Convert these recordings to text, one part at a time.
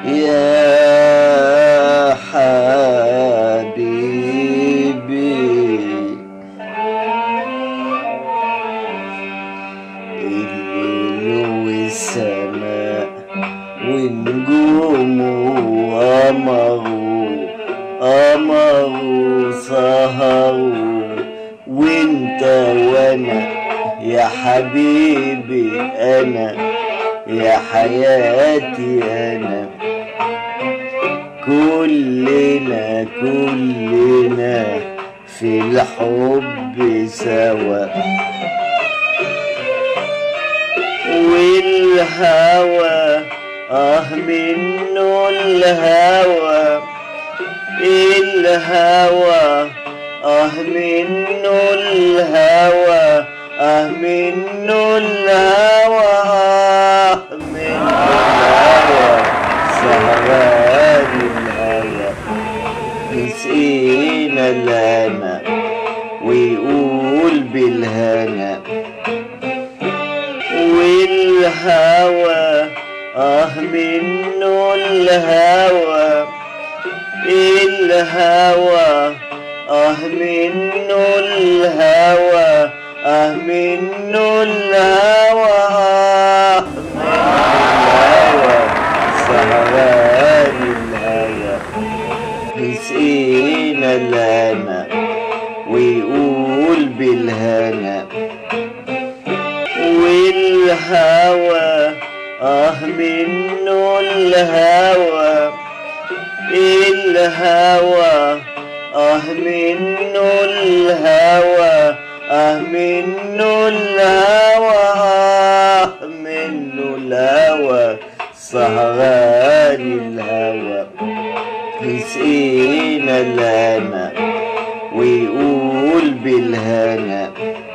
يا حبيبي الليل والسماء ونجوم وقمره قمره سهروا وانت وانا يا حبيبي انا يا حياتي انا كلنا كلنا في الحب سوا والهوى اه منه الهوى الهوى اه منه الهوى اه منه الهوى اه منه الهوى سهران الهوى يسقينا الهنا ويقول بالهنا والهوى اه منه الهوى الهوى اه منه الهوى اه منه الهوى اه منه الهوى سهران الهوى يسقينا الهنا ويقول بالهنا والهوى اه منه الهوى الهوى اه منه الهوى اه منه الهوى اه منه الهوى سهران الهوى يسقينا الهنا ويقول بالهنا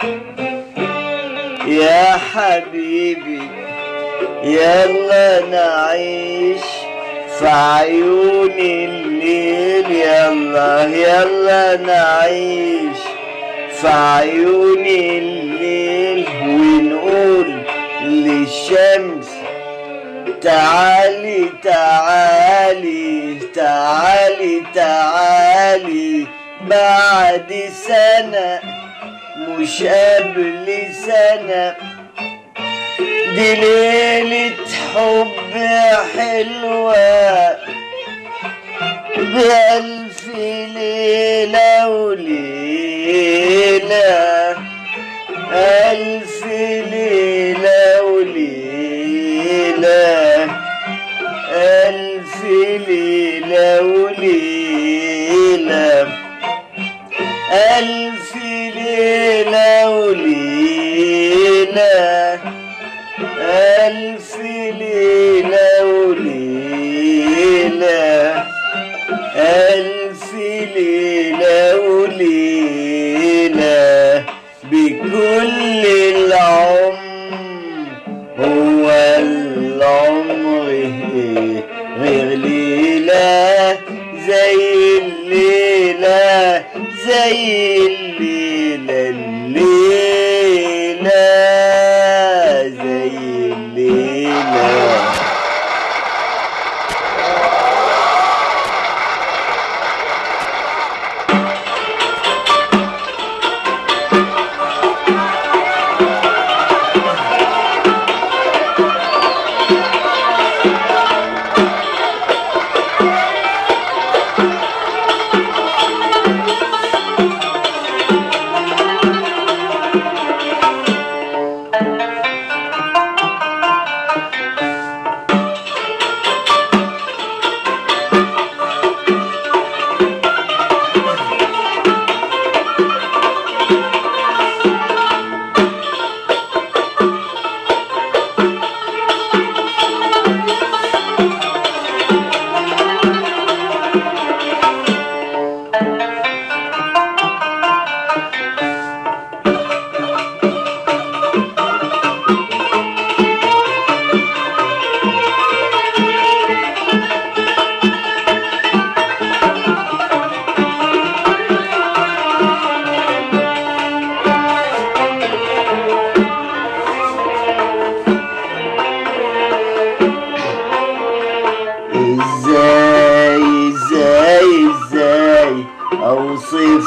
يا حبيبي يلا نعيش في عيون الليل يلا يلا نعيش في عيون الليل ونقول للشمس تعالي تعالي تعالي تعالي بعد سنة مش قبل سنة دي ليلة حب حلوة بألف ليلة وليلة ألف ليلة وليلة ألف ليلة وليلة ألف ليلة وليلة ألف ليلة وليلة ألف ليلة وليلة بكل العمر هو العمر غير ليلة زي الليلة زي الليلة الليلة زي الليلة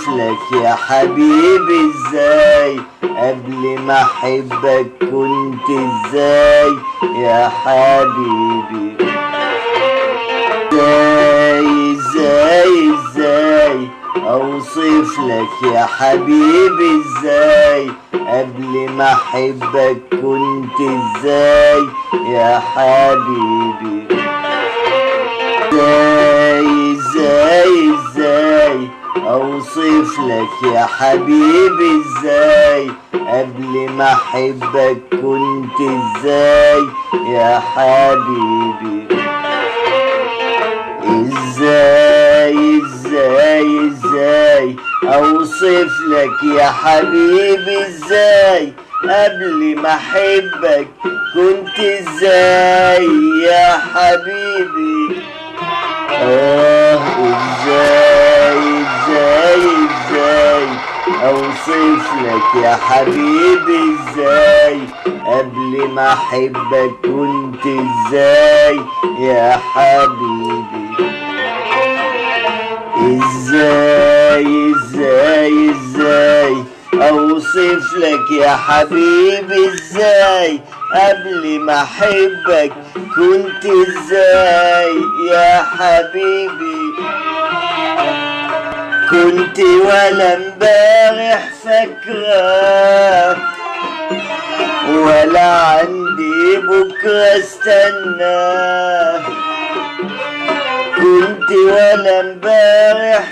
اوصف لك يا حبيبي ازاي قبل ما احبك كنت ازاي يا حبيبي ازاي ازاي ازاي اوصف لك يا حبيبي ازاي قبل ما احبك كنت ازاي يا حبيبي ازاي ازاي ازاي اوصف لك يا حبيبي ازاي قبل ما احبك كنت ازاي يا حبيبي ازاي ازاي ازاي اوصف لك يا حبيبي ازاي قبل ما احبك كنت ازاي يا حبيبي اه ازاي ازاي ازاي اوصف لك يا حبيبي ازاي قبل ما احبك كنت ازاي يا حبيبي ازاي ازاي ازاي اوصف لك يا حبيبي ازاي قبل ما احبك كنت ازاي يا حبيبي كنت ولا امبارح فاكره ولا عندي بكره استناه كنت ولا امبارح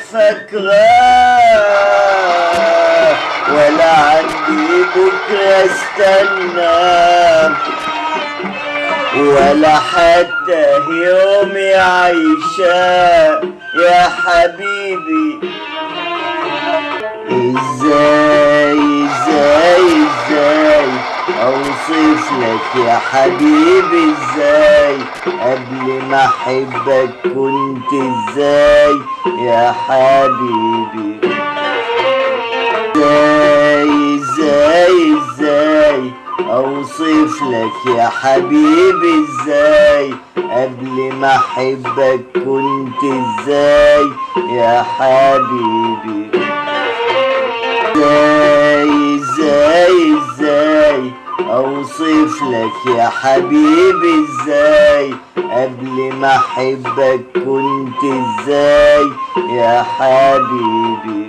فاكراه ولا عندي بكره استنى ولا حتى يومي عايشة يا حبيبي ازاي ازاي ازاي اوصف لك يا حبيبي ازاي قبل ما احبك كنت ازاي يا حبيبي ازاي ازاي ازاي اوصف لك يا حبيبي ازاي قبل ما احبك كنت ازاي يا حبيبي ازاي ازاي ازاي اوصف لك يا حبيبي ازاي قبل ما احبك كنت ازاي يا حبيبي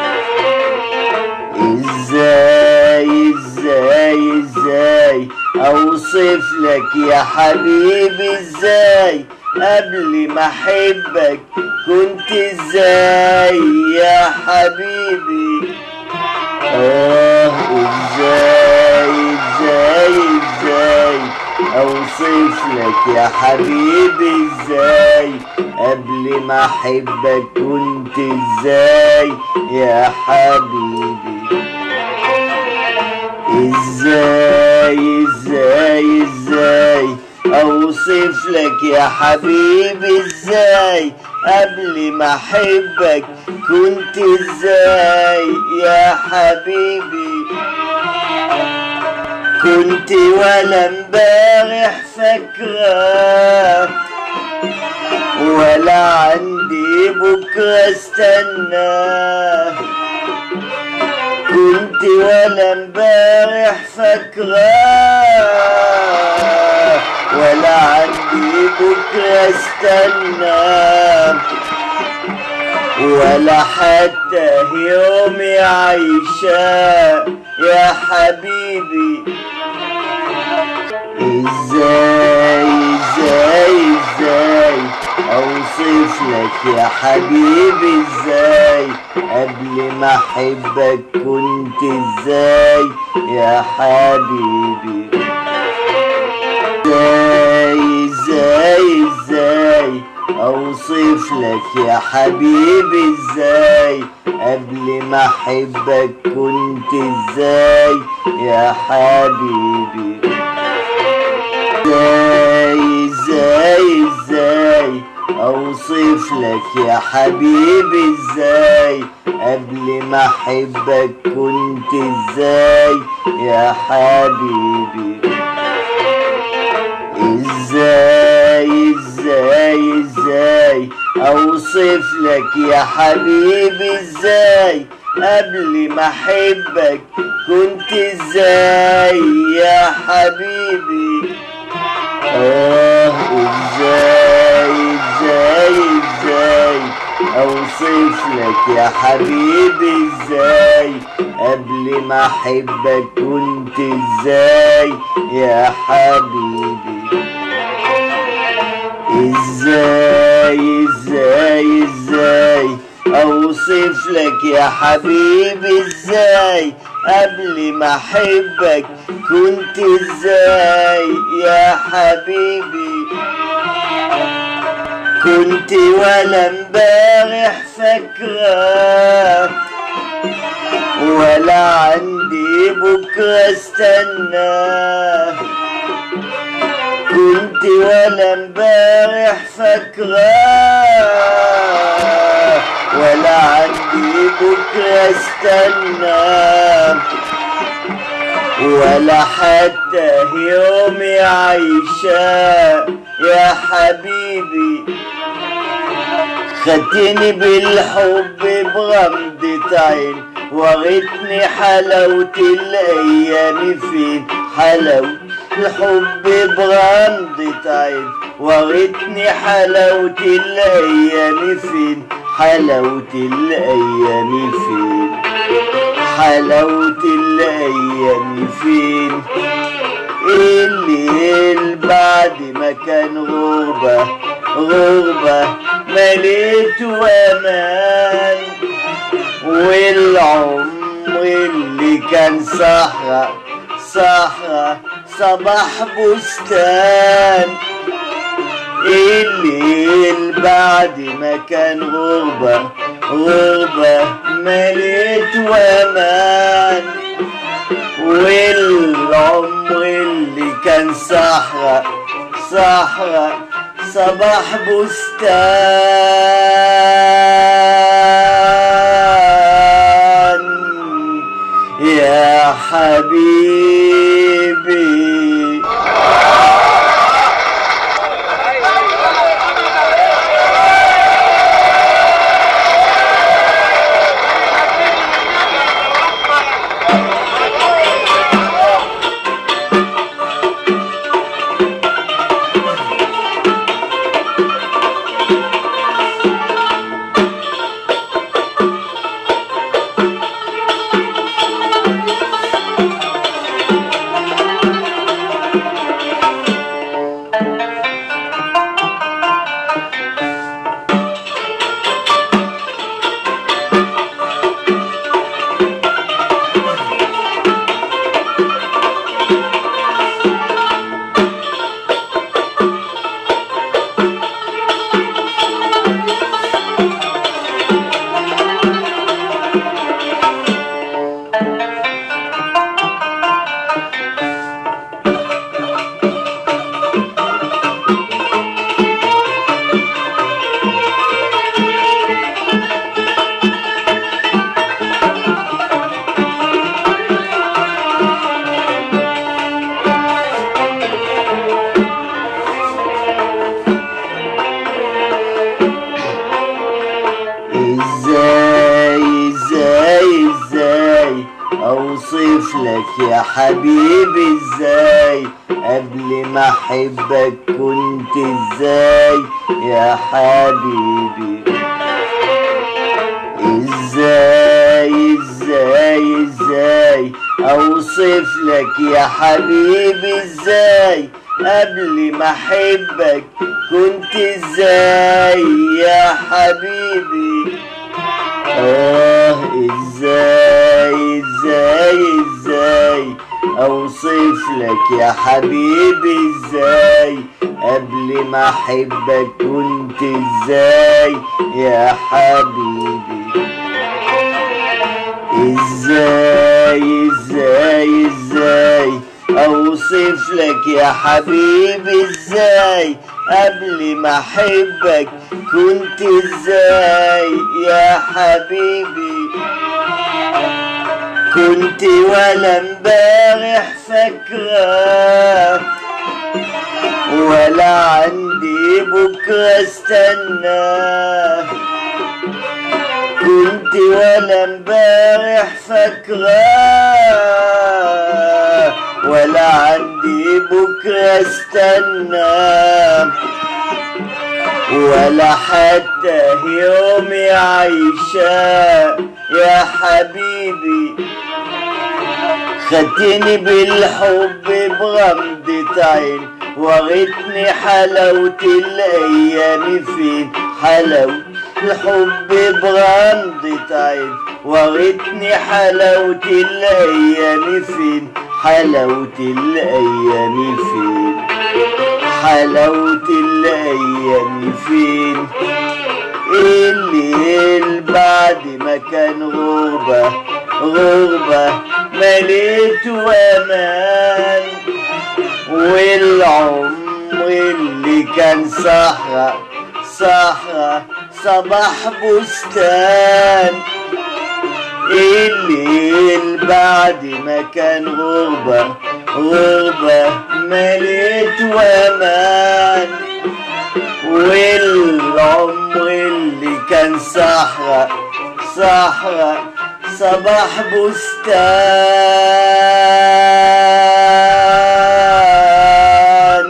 ازاي ازاي ازاي اوصف لك يا حبيبي ازاي قبل ما احبك كنت ازاي يا حبيبي اه ازاي ازاي ازاي اوصف لك يا حبيبي ازاي قبل ما احبك كنت ازاي يا حبيبي ازاي ازاي ازاي اوصف لك يا حبيبي ازاي قبل ما احبك كنت ازاي يا حبيبي كنت ولا امبارح فاكره ولا عندي بكره استناه كنت ولا امبارح فاكراه ولا عندي بكره استنى ولا حتى يومي عايشة يا حبيبي ازاي ازاي ازاي اوصف لك يا حبيبي ازاي قبل ما احبك كنت ازاي يا حبيبي ازاي ازاي ازاي اوصف لك يا حبيبي ازاي قبل ما احبك كنت ازاي يا حبيبي ازاي ازاي ازاي اوصف لك يا حبيبي ازاي قبل ما احبك كنت ازاي يا حبيبي ازاي ازاي ازاي اوصف لك يا حبيبي ازاي قبل ما احبك كنت ازاي يا حبيبي اه ازاي ازاي ازاي اوصف لك يا حبيبي ازاي قبل ما احبك كنت ازاي يا حبيبي ازاي ازاي ازاي اوصف لك يا حبيبي ازاي قبل ما احبك كنت ازاي يا حبيبي كنت ولا امبارح فاكره ولا عندي بكره استناه كنت ولا امبارح فاكراه ولا عندي بكره استنى ولا حتى يومي عايشة يا حبيبي خدتني بالحب بغمضة عين وريتني حلاوة الأيام فين حلاوة الحب بغمضة عين وريتني حلاوة الأيام فين حلاوة الأيام فين حلاوة الأيام فين الليل بعد ما كان غربة غربة مليت وأمان والعمر اللي كان صحراء صحراء صباح بستان الليل بعد ما كان غربة غربة مليت وأمان والعمر اللي كان صحراء صحراء صباح بستان يا حبيبي ازاي ازاي ازاي اوصف لك يا حبيبي ازاي قبل ما احبك كنت ازاي يا حبيبي ازاي ازاي ازاي اوصف لك يا حبيبي ازاي قبل ما احبك كنت ازاي يا حبيبي اه ازاي ازاي ازاي اوصف لك يا حبيبي ازاي قبل ما احبك كنت ازاي يا حبيبي ازاي ازاي ازاي اوصف لك يا حبيبي ازاي قبل ما احبك كنت ازاي يا حبيبي كنت ولا امبارح فاكره ولا عندي بكرة استناه كنت ولا امبارح فاكراه ولا عندي بكرة استناه ولا حتى يومي عايشة يا حبيبي خدتني بالحب بغمضة عين وريتني حلاوة الأيام فين حلاوة الحب بغمضة عين وريتني حلاوة الأيام فين حلاوة الأيام فين حلاوة الأيام فين الليل بعد ما كان غربة غربة مليت أمان والعمر اللي كان صحراء صحراء صباح بستان الليل بعد ما كان غربة غربة مليت وأمان والعمر اللي كان صحراء صحراء صباح بستان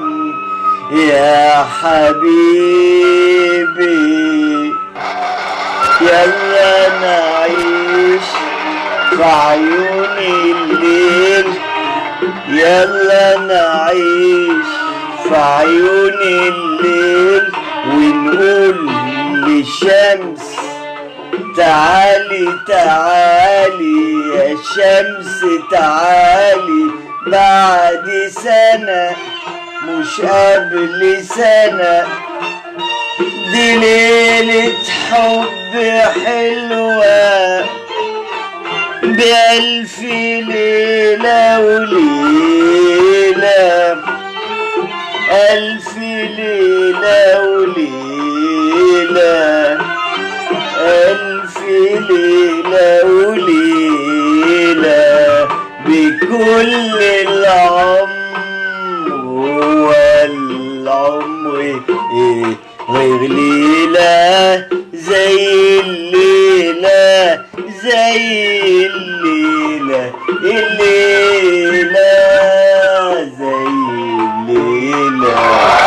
يا حبيبي يلا نعيش في عيون الليل يلا نعيش في عيون الليل ونقول للشمس تعالي تعالي يا شمس تعالي بعد سنة مش قبل سنة دي ليلة حب حلوة بألف ليلة وليلة ألف ليلة وليلة ألف ليلة وليلة بكل العمر والعمر إيه غير ليلة زي الليلة زي الليلة الليلة زي الليلة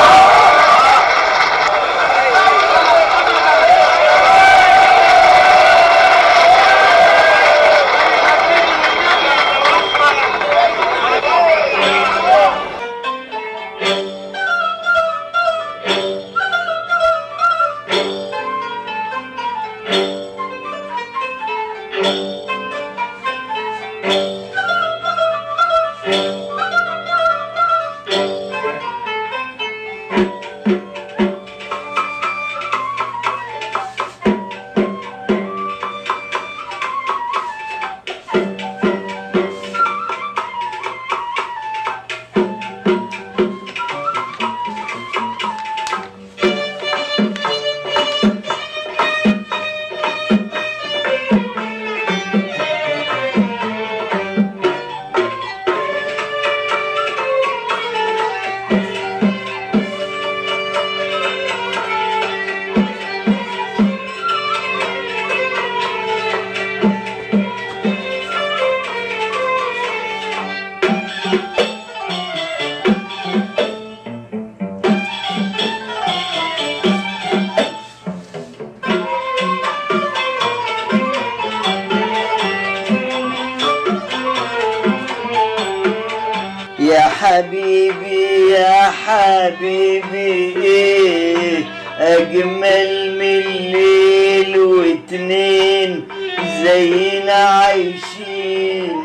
يا حبيبي يا حبيبي ايه اجمل من ليل واتنين زينا عايشين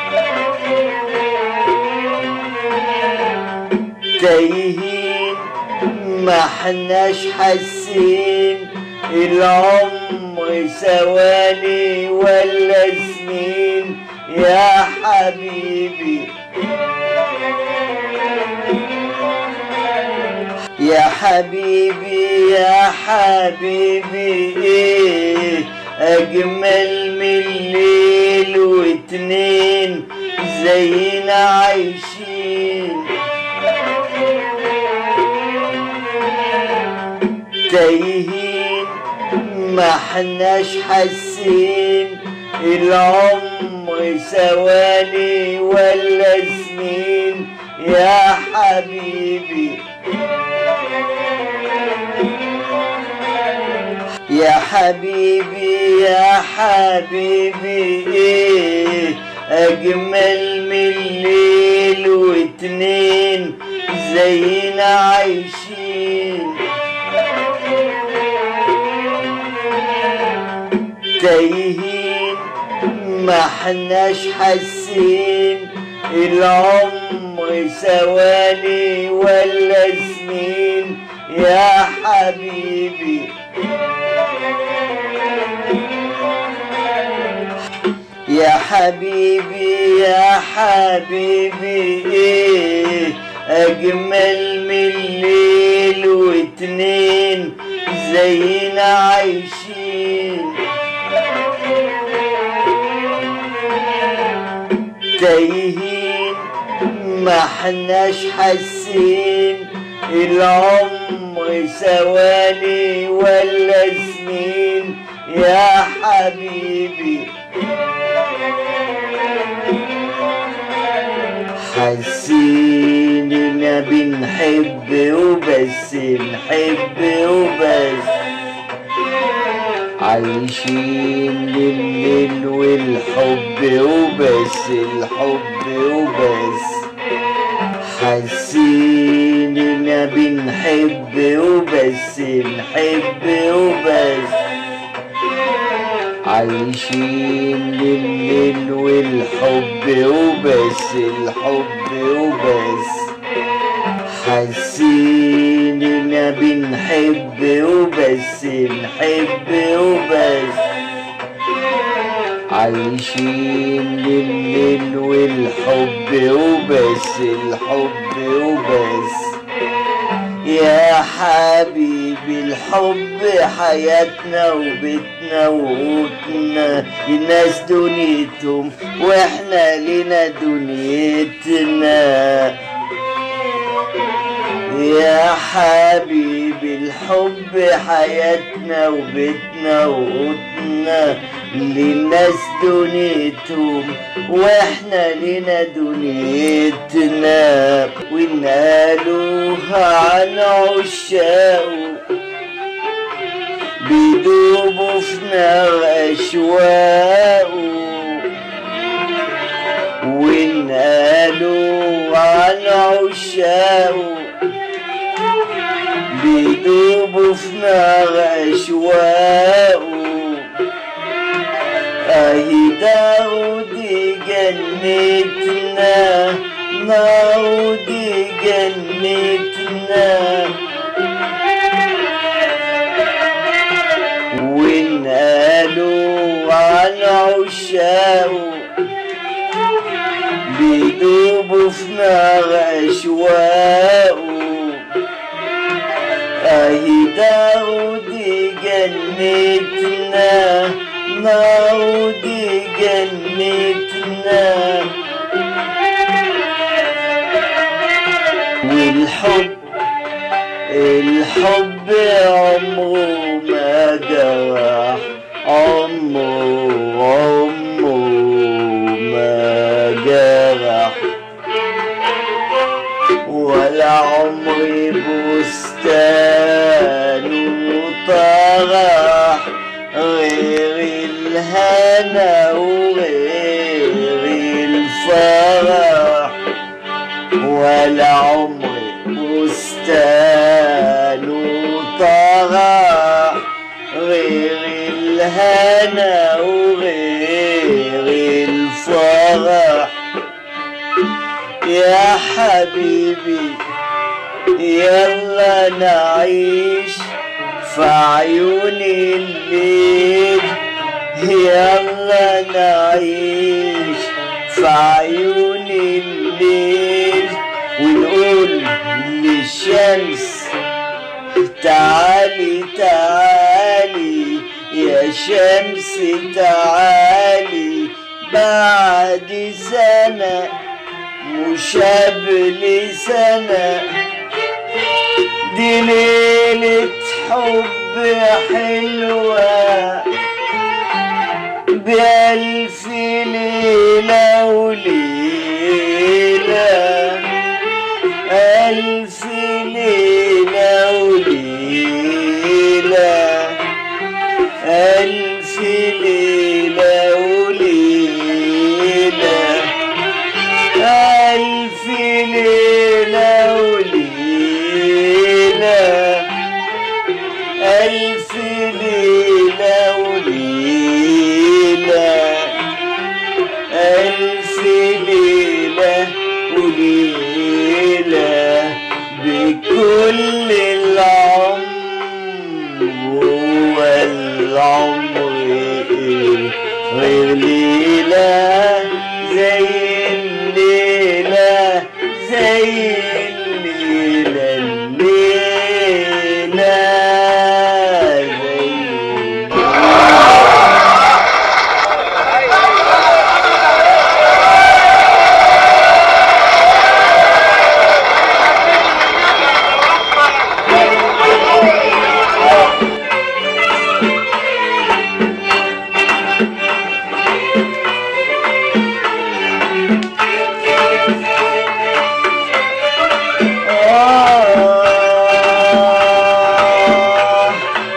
تايهين ما احناش حاسين العمر ثواني ولا سنين يا حبيبي يا حبيبي يا حبيبي ايه اجمل من ليل واتنين زينا عايشين تايهين ما احناش حاسين العمر ثواني ولا سنين يا حبيبي يا حبيبي يا حبيبي ايه اجمل من ليل واتنين زينا عايشين تايهين ما احناش حاسين العمر ثواني ولا سنين يا حبيبي يا حبيبي يا حبيبي ايه اجمل من ليل واتنين زينا عايشين تايهين ما احناش حاسين العمر ثواني ولا سنين يا حبيبي حاسين اننا بنحب وبس نحب وبس عايشين لليل والحب وبس الحب وبس حاسين اننا بنحب وبس نحب وبس عايشين لليل والحب وبس الحب وبس حاسين اننا بنحب وبس نحب وبس عايشين لليل والحب وبس الحب وبس يا حبيبي الحب حياتنا وبيتنا وقوتنا الناس دنيتهم واحنا لنا دنيتنا يا حبيبي الحب حياتنا وبيتنا وقوتنا للناس دنيتهم واحنا لنا دنيتنا ونقالوها عن عشاقه بيدوبوا في نار أشواقه ونقالوا عن عشاقه بيدوبوا في نار أشواقه أهي داودي جنتنا ناودي جنتنا ونقالوا عن عشاقه بيدوبوا في نار أشواقه أهي داودي جنتنا ناودي جنتنا والحب الحب عمره ما جرح عمره عمره ما جرح ولا عمري بستان وطرح غير الهنا وغير الفرح ولا عمري بستان وطرح غير الهنا وغير الفرح يا حبيبي يلا نعيش في عيون الليل يلا نعيش في عيون الليل ونقول للشمس تعالي تعالي يا شمس تعالي بعد سنة مش قبل سنة دي ليلة حب حلوة بألف ليلة وليلة ألف ليلة وليلة ألف ليلة وليلة ألف ليلة وليلة ألف ليلة وليلة ألف ليلة وليلة بكل العمر والعمر غير ليلة زي الليلة زي الليلة الليلة زي آه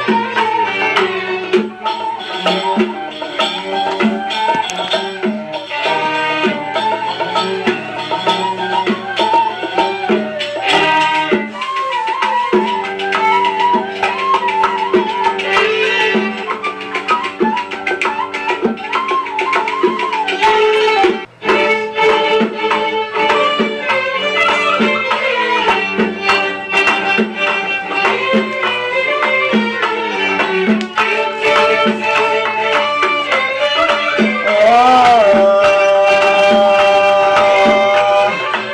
آه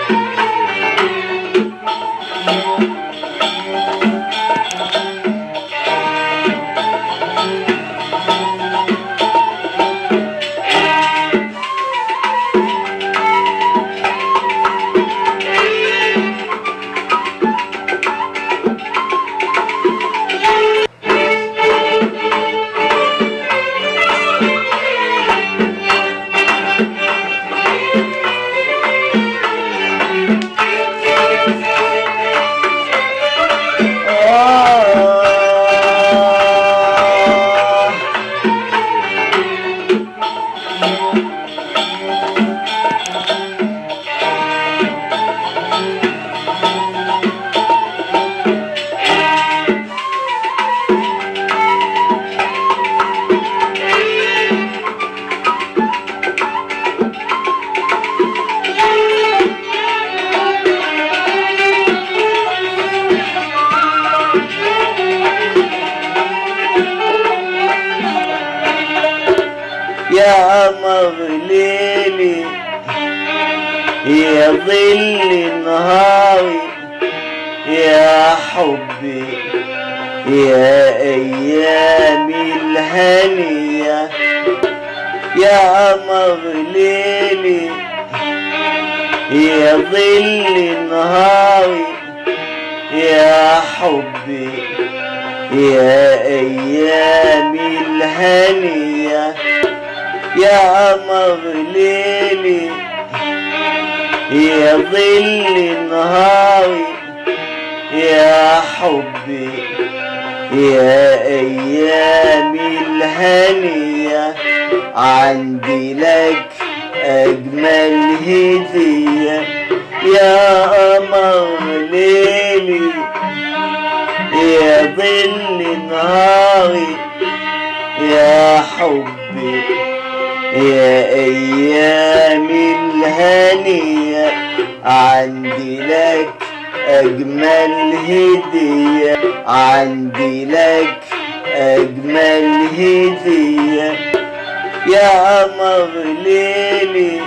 آه يا قمر ليلي يا ظل نهاري يا حبي يا أيامي الهنية يا قمر ليلي يا ظل نهاري يا حبي يا أيامي الهنية يا قمر ليلي يا ظل نهاري يا حبي يا أيامي الهنية عندي لك أجمل هدية يا قمر ليلي يا ظل نهاري يا حبي يا أيامي الهنية عندي لك أجمل هدية عندي لك أجمل هدية يا قمر ليلي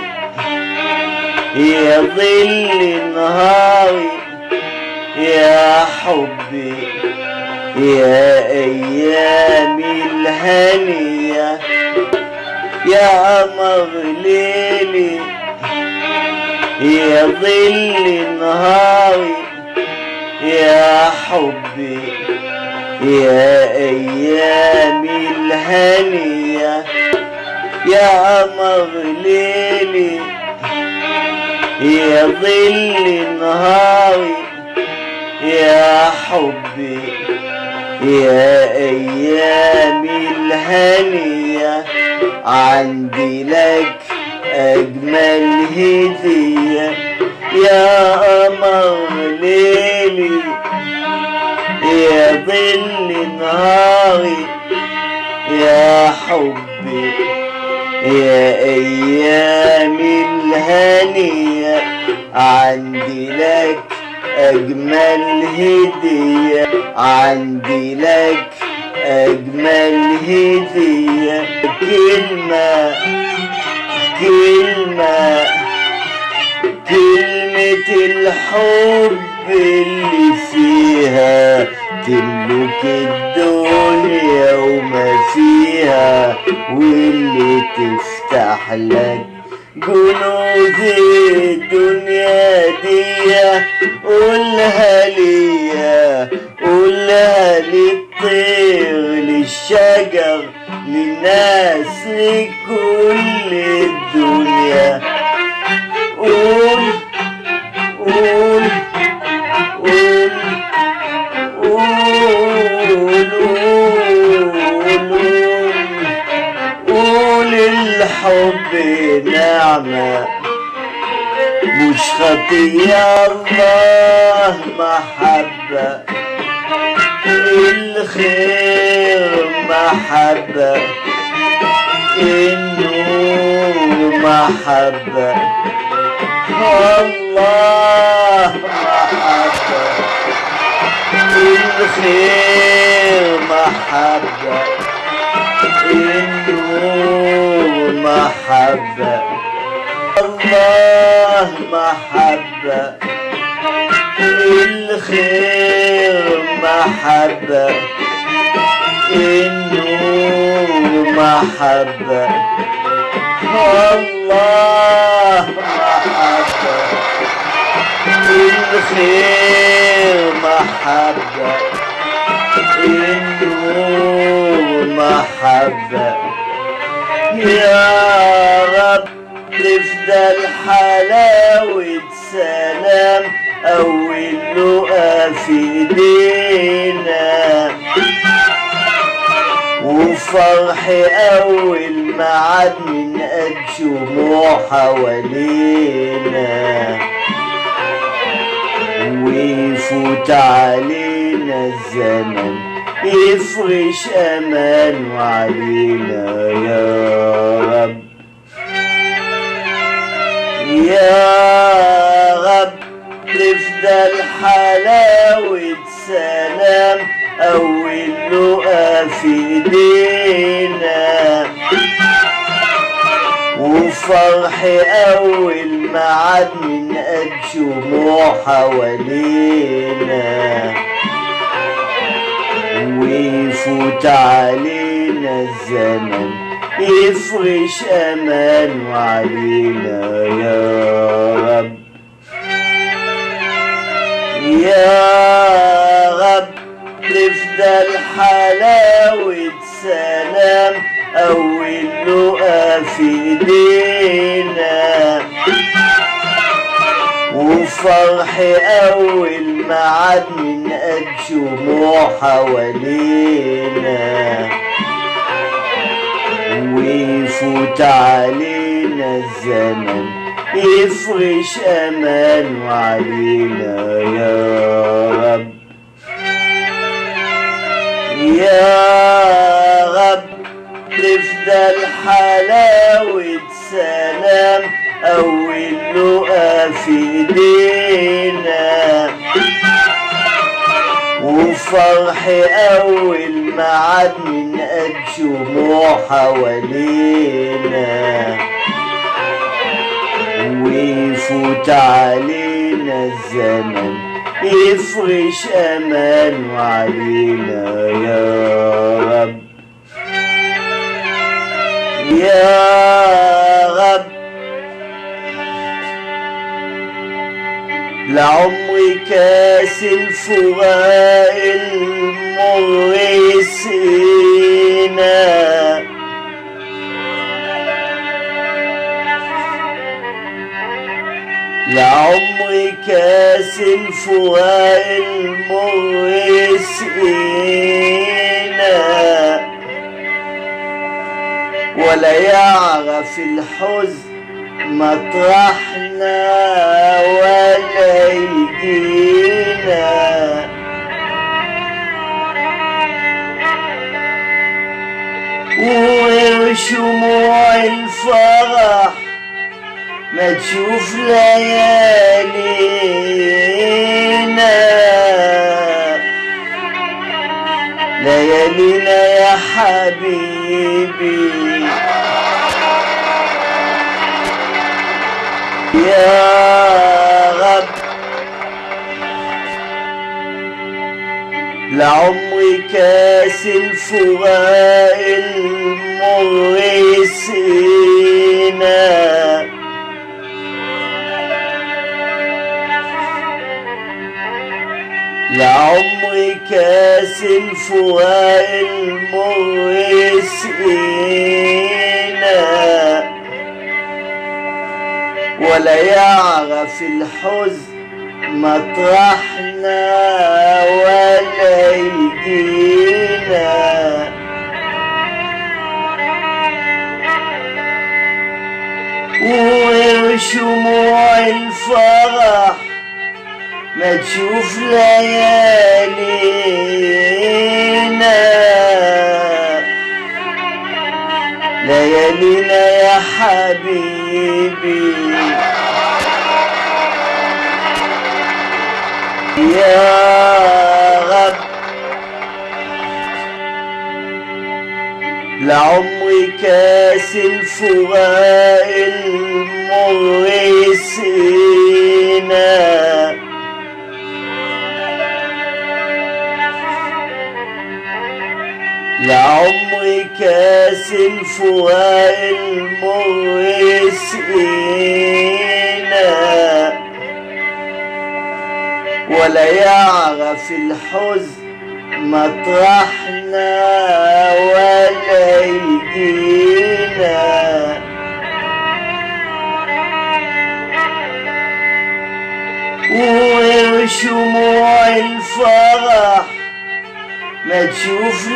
يا ظل نهاري يا حبي يا أيامي الهنية يا قمر ليلي يا ظل نهاري يا حبي يا أيامي الهنية يا قمر ليلي يا ظل نهاري يا حبي يا أيامي الهنية عندي لك أجمل هدية يا قمر ليلي يا ظل نهاري يا حبي يا أيامي الهنية عندي لك أجمل هدية عندي لك أجمل هدية كلمة كلمة كلمة الحب اللي فيها تملك الدنيا وما فيها واللي تفتح لك جنود الدنيا دي قولها ليا قولها للطير للشجر للناس لكل الدنيا قول قول قول قول قول قول الحب نعمة مش خطية الله محبة الخير محبة النور محبة الله محبة الخير محبة النور محبة الله محبة الخير محبة النور محبة الله محبة الخير محبة النور محبة يا رب تفضل حلاوة سلام أول لقى في ايدينا وفرح أول معاد من قد شموع حوالينا ويفوت علينا الزمن يفرش أمان علينا يا رب يا رب تفضل حلاوة سلام أول لقى في ايدينا وفرح أول معاد من قد شموع حوالينا ويفوت علينا الزمن يفرش أمان علينا يا رب يا رب تفضل حلاوة سلام أول لقى في ايدينا وفرح أول معاد من قد شموع حوالينا ويفوت علينا الزمن يفرش أمان علينا يا رب يا رب تفضل حلاوة سلام أول لقى في ايدينا وفرح أول معاد من قد شموع حوالينا ويفوت علينا الزمن يفرش أمان علينا يا رب يا رب لعمري كاس الفراق المر الفؤاد المر سقينا ولا يعرف الحزن مطرحنا ولا يجينا وشموع الفرح ما تشوف ليالينا ليالينا يا حبيبي يا رب لعمري كاس الفراق المر سينا لعمري كاس الفراق المر سينا ولا يعرف الحزن مطرحنا ولا يجينا وشموع الفرح ما تشوف ليالينا ليالينا يا حبيبي يا رب لعمري كاس الفراق المر سينا لعمري كاس الفراق المر سقينا ولا يعرف الحزن مطرحنا ولا يجينا وشموع الفرح ما تشوف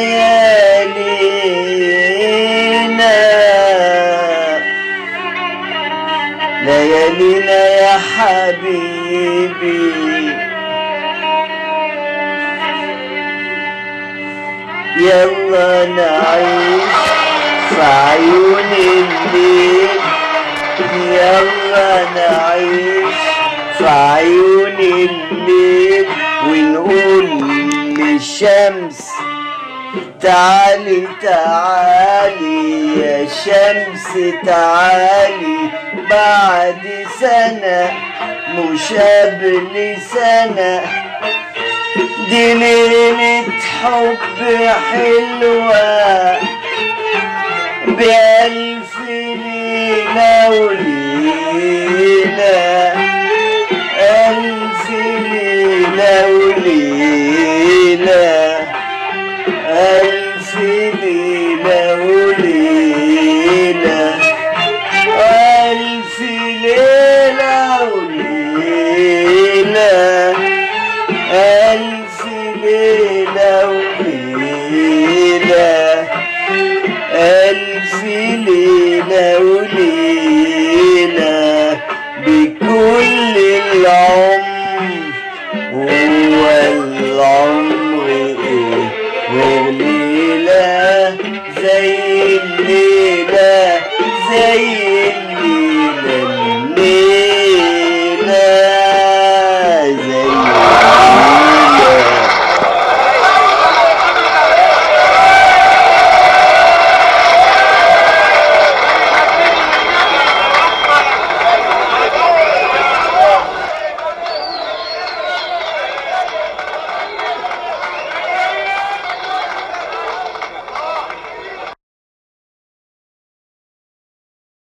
ليالينا ليالينا يا حبيبي يلا نعيش في عيون الليل يلا نعيش في عيون الليل ونقول للشمس تعالي تعالي يا شمس تعالي بعد سنة مش قبل سنة دي ليلة حب حلوة بألف ليلة وليلة ألف ليلة وليلة ألف ليلة وليلة ألف ليلة وليلة ألف ليلة